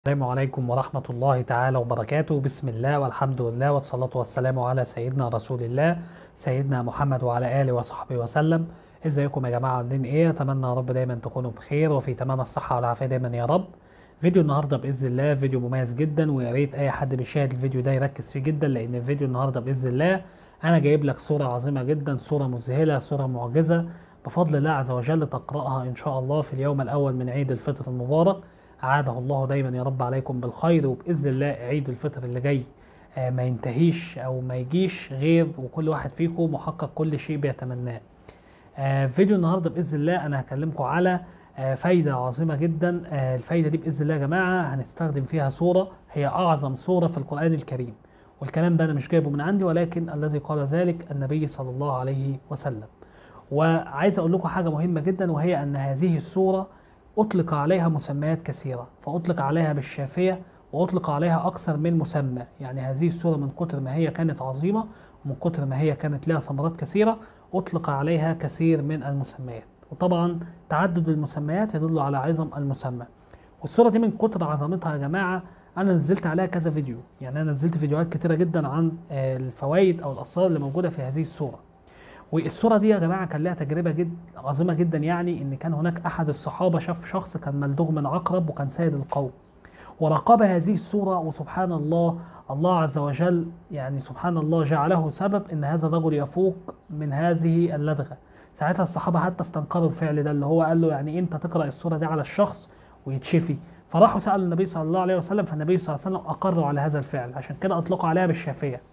السلام عليكم ورحمة الله تعالى وبركاته بسم الله والحمد لله والصلاة والسلام على سيدنا رسول الله سيدنا محمد وعلى آله وصحبه وسلم ازيكم يا جماعة عاملين ايه اتمنى يا رب دايما تكونوا بخير وفي تمام الصحة والعافية دايما يا رب فيديو النهارده باذن الله فيديو مميز جدا ويا ريت اي حد بيشاهد الفيديو ده يركز فيه جدا لان الفيديو النهارده باذن الله انا جايب لك صورة عظيمة جدا صورة مذهلة صورة معجزة بفضل الله عز وجل تقرأها ان شاء الله في اليوم الاول من عيد الفطر المبارك أعاده الله دايما يا رب عليكم بالخير وبإذن الله عيد الفطر اللي جاي آه، ما ينتهيش أو ما يجيش غير وكل واحد فيكم محقق كل شيء بيتمناه آه، فيديو النهارده بإذن الله أنا هكلمكم على آه، فايدة عظيمة جدا آه، الفايدة دي بإذن الله يا جماعة هنستخدم فيها صورة هي أعظم صورة في القرآن الكريم والكلام ده أنا مش جايبه من عندي ولكن الذي قال ذلك النبي صلى الله عليه وسلم وعايز أقول لكم حاجة مهمة جدا وهي أن هذه الصورة أطلق عليها مسميات كثيرة فأطلق عليها بالشافية وأطلق عليها أكثر من مسمى يعني هذه السورة من كتر ما هي كانت عظيمة ومن كتر ما هي كانت لها ثمرات كثيرة أطلق عليها كثير من المسميات وطبعا تعدد المسميات يدل على عظم المسمى والسورة دي من كتر عظمتها يا جماعة أنا نزلت عليها كذا فيديو يعني أنا نزلت فيديوهات كتيرة جدا عن آه، الفوائد أو الأسرار اللي موجودة في هذه السورة والصورة دي يا جماعة كان لها تجربة جد عظيمة جدا يعني إن كان هناك أحد الصحابة شاف شخص كان ملدوغ من عقرب وكان سيد القوم وراقب هذه الصورة وسبحان الله الله عز وجل يعني سبحان الله جعله سبب إن هذا الرجل يفوق من هذه اللدغة ساعتها الصحابة حتى استنكروا الفعل ده اللي هو قال له يعني أنت تقرأ الصورة دي على الشخص ويتشفي فراحوا سألوا النبي صلى الله عليه وسلم فالنبي صلى الله عليه وسلم أقروا على هذا الفعل عشان كده أطلقوا عليها بالشافية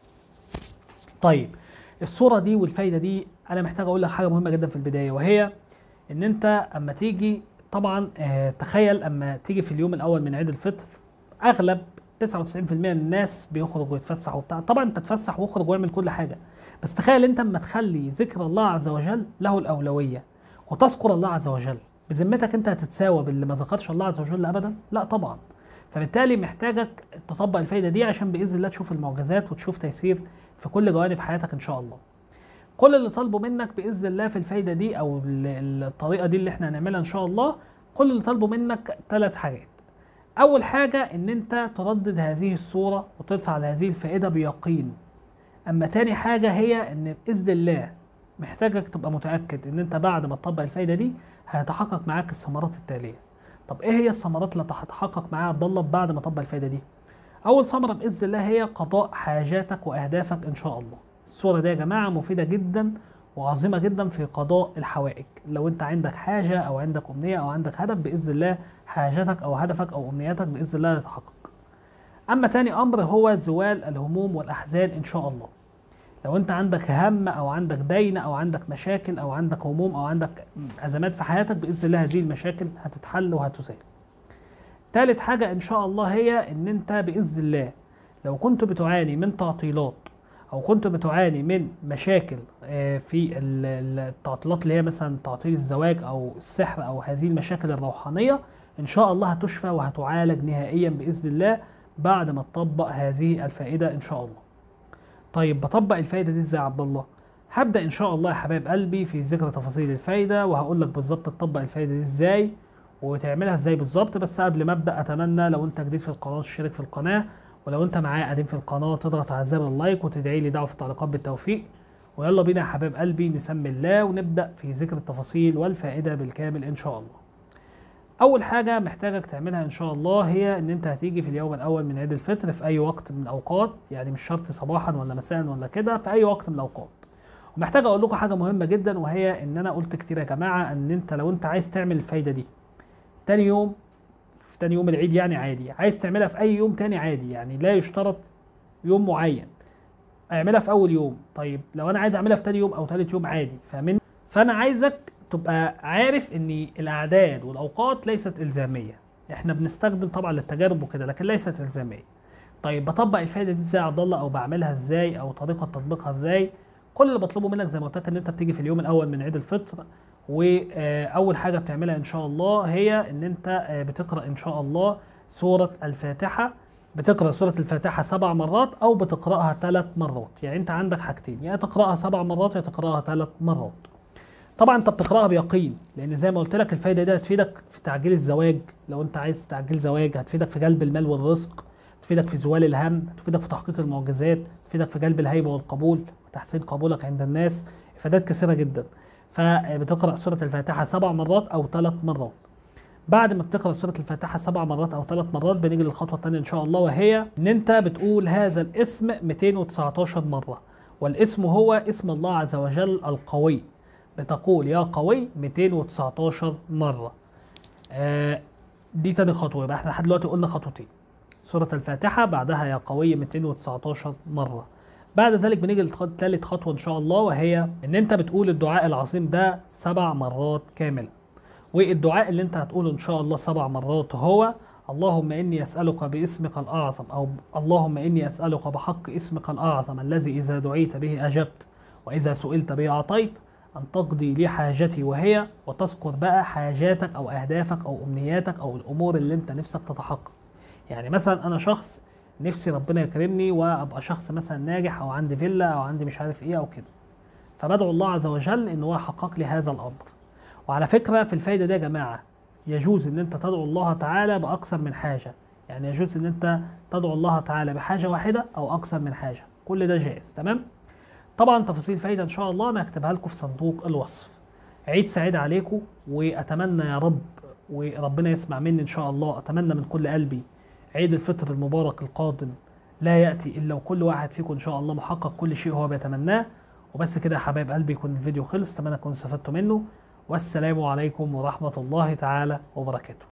طيب الصورة دي والفايدة دي أنا محتاج أقول لك حاجة مهمة جدا في البداية وهي إن أنت أما تيجي طبعا آه، تخيل أما تيجي في اليوم الأول من عيد الفطر أغلب 99% من الناس بيخرجوا يتفسحوا وبتاع طبعا أنت تفسح واخرج واعمل كل حاجة بس تخيل أنت أما تخلي ذكر الله عز وجل له الأولوية وتذكر الله عز وجل بذمتك أنت هتتساوى باللي ما ذكرش الله عز وجل أبدا لا طبعا فبالتالي محتاجك تطبق الفايدة دي عشان بإذن الله تشوف المعجزات وتشوف تيسير في كل جوانب حياتك إن شاء الله كل اللي طالبه منك باذن الله في الفايده دي او ال- الطريقه دي اللي احنا هنعملها ان شاء الله كل اللي طالبه منك ثلاث حاجات اول حاجه ان انت تردد هذه الصوره وترفع هذه الفائده بيقين اما تاني حاجه هي ان باذن الله محتاجك تبقى متاكد ان انت بعد ما تطبق الفايده دي هيتحقق معاك الثمرات التاليه طب ايه هي الثمرات اللي هتتحقق معاها عبد الله بعد ما تطبق الفايده دي اول ثمره باذن الله هي قضاء حاجاتك واهدافك ان شاء الله الصورة دي يا جماعة مفيدة جدا وعظيمة جدا في قضاء الحوائج لو انت عندك حاجة او عندك امنية او عندك هدف بإذن الله حاجتك او هدفك او امنياتك بإذن الله يتحقق اما تاني امر هو زوال الهموم والاحزان ان شاء الله لو انت عندك هم او عندك دين او عندك مشاكل او عندك هموم او عندك ازمات في حياتك باذن الله هذه المشاكل هتتحل وهتزال تالت حاجة ان شاء الله هي ان انت باذن الله لو كنت بتعاني من تعطيلات او كنت بتعاني من مشاكل آه، في ال- ال- التعطيلات اللي هي مثلا تعطيل الزواج او السحر او هذه المشاكل الروحانيه ان شاء الله هتشفى وهتعالج نهائيا باذن الله بعد ما تطبق هذه الفائده ان شاء الله. طيب بطبق الفائده دي ازاي يا عبد الله؟ هبدا ان شاء الله يا حبايب قلبي في ذكر تفاصيل الفائده وهقول لك بالظبط تطبق الفائده دي ازاي وتعملها ازاي بالظبط بس قبل ما ابدا اتمنى لو انت جديد في القناه تشترك في القناه ولو انت معايا قديم في القناه تضغط على زر اللايك وتدعي لي دعوه في التعليقات بالتوفيق ويلا بينا يا حبايب قلبي نسمي الله ونبدا في ذكر التفاصيل والفائده بالكامل ان شاء الله اول حاجه محتاجك تعملها ان شاء الله هي ان انت هتيجي في اليوم الاول من عيد الفطر في اي وقت من الاوقات يعني مش شرط صباحا ولا مساء ولا كده في اي وقت من الاوقات ومحتاج اقول لكم حاجه مهمه جدا وهي ان انا قلت كتير يا جماعه ان انت لو انت عايز تعمل الفايده دي تاني يوم في تاني يوم العيد يعني عادي عايز تعملها في اي يوم تاني عادي يعني لا يشترط يوم معين اعملها في اول يوم طيب لو انا عايز اعملها في تاني يوم او تالت يوم عادي فاهمني فانا عايزك تبقى عارف ان الاعداد والاوقات ليست الزاميه احنا بنستخدم طبعا للتجارب وكده لكن ليست الزاميه طيب بطبق الفايده دي ازاي يا عبد الله او بعملها ازاي او طريقه تطبيقها ازاي كل اللي بطلبه منك زي ما قلت لك ان انت بتيجي في اليوم الاول من عيد الفطر واول حاجه بتعملها ان شاء الله هي ان انت آه، بتقرا ان شاء الله سوره الفاتحه بتقرا سوره الفاتحه سبع مرات او بتقراها ثلاث مرات يعني انت عندك حاجتين يا تقراها سبع مرات يا تقراها ثلاث مرات طبعا انت بتقراها بيقين لان زي ما قلت لك الفايده دي هتفيدك في تعجيل الزواج لو انت عايز تعجيل زواج هتفيدك في جلب المال والرزق تفيدك في زوال الهم تفيدك في تحقيق المعجزات تفيدك في جلب الهيبه والقبول وتحسين قبولك عند الناس افادات كثيره جدا فبتقرا سوره الفاتحه سبع مرات او ثلاث مرات بعد ما بتقرا سوره الفاتحه سبع مرات او ثلاث مرات بنيجي للخطوه الثانيه ان شاء الله وهي ان انت بتقول هذا الاسم 219 مره والاسم هو اسم الله عز وجل القوي بتقول يا قوي 219 مره آه دي تاني خطوه يبقى احنا لحد دلوقتي قلنا خطوتين سوره الفاتحه بعدها يا قوي 219 مره بعد ذلك بنيجي لثالث خطوه ان شاء الله وهي ان انت بتقول الدعاء العظيم ده سبع مرات كامله والدعاء اللي انت هتقوله ان شاء الله سبع مرات هو اللهم اني اسالك باسمك الاعظم او اللهم اني اسالك بحق اسمك الاعظم الذي اذا دعيت به اجبت واذا سئلت به اعطيت ان تقضي لي حاجتي وهي وتذكر بقى حاجاتك او اهدافك او امنياتك او الامور اللي انت نفسك تتحقق يعني مثلا انا شخص نفسي ربنا يكرمني وابقى شخص مثلا ناجح او عندي فيلا او عندي مش عارف ايه او كده فبدعو الله عز وجل ان هو يحقق لي هذا الامر وعلى فكره في الفايده دي يا جماعه يجوز ان انت تدعو الله تعالى باكثر من حاجه يعني يجوز ان انت تدعو الله تعالى بحاجه واحده او اكثر من حاجه كل ده جائز تمام طبعا تفاصيل الفايده ان شاء الله انا هكتبها لكم في صندوق الوصف عيد سعيد عليكم واتمنى يا رب وربنا يسمع مني ان شاء الله اتمنى من كل قلبي عيد الفطر المبارك القادم لا ياتي الا وكل واحد فيكم ان شاء الله محقق كل شيء هو بيتمناه وبس كده يا حبايب قلبي يكون الفيديو خلص اتمنى تكونوا استفدتوا منه والسلام عليكم ورحمه الله تعالى وبركاته